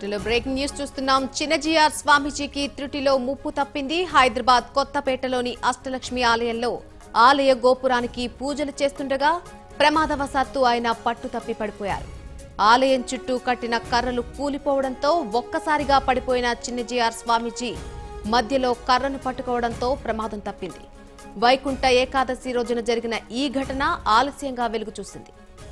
బులెటిన్లో breaking news చూస్తున్నాం చిన్నజీఆర్ స్వామీజీకి త్రుటిలో ముప్పు తప్పింది హైదరాబాద్ కొత్తపేటలోని అష్టలక్ష్మి ఆలయంలో ఆలయ గోపురానికి పూజలు చేస్తుండగా ప్రమాదవశాత్తు ఆయన పట్టు తప్పి పడిపోయారు ఆలయం చుట్టూ కట్టిన కర్రలు కూలిపోవడంతో ఒక్కసారిగా పడిపోయిన చిన్నజీఆర్ స్వామీజీ మధ్యలో కర్రను పట్టుకోవడంతో ప్రమాదం తప్పింది వైకుంఠ ఏకాదశి రోజున జరిగిన ఈ ఘటన ఆలస్యంగా వెలుగు చూసింది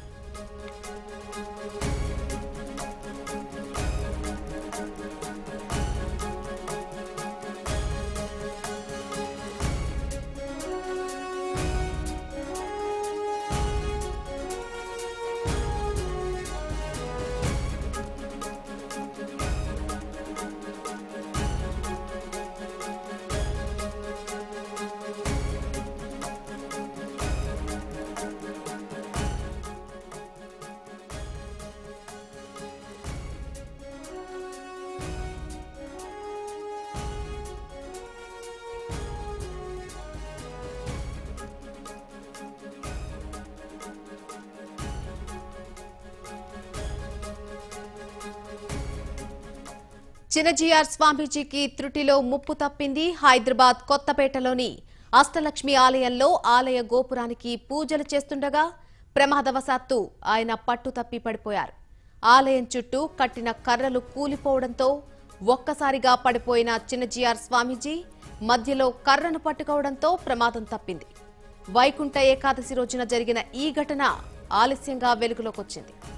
చిన్నజీఆర్ స్వామీజీకి త్రుటిలో ముప్పు తప్పింది హైదరాబాద్ కొత్తపేటలోని అష్టలక్ష్మి ఆలయంలో ఆలయ గోపురానికి పూజలు చేస్తుండగా ప్రమాదవశాత్తు ఆయన పట్టు తప్పి పడిపోయారు ఆలయం చుట్టూ కట్టిన కర్రలు కూలిపోవడంతో ఒక్కసారిగా పడిపోయిన చిన్నజీఆర్ స్వామీజీ మధ్యలో కర్రను పట్టుకోవడంతో ప్రమాదం తప్పింది వైకుంఠ ఏకాదశి రోజున జరిగిన ఈ ఘటన ఆలస్యంగా వెలుగులోకొచ్చింది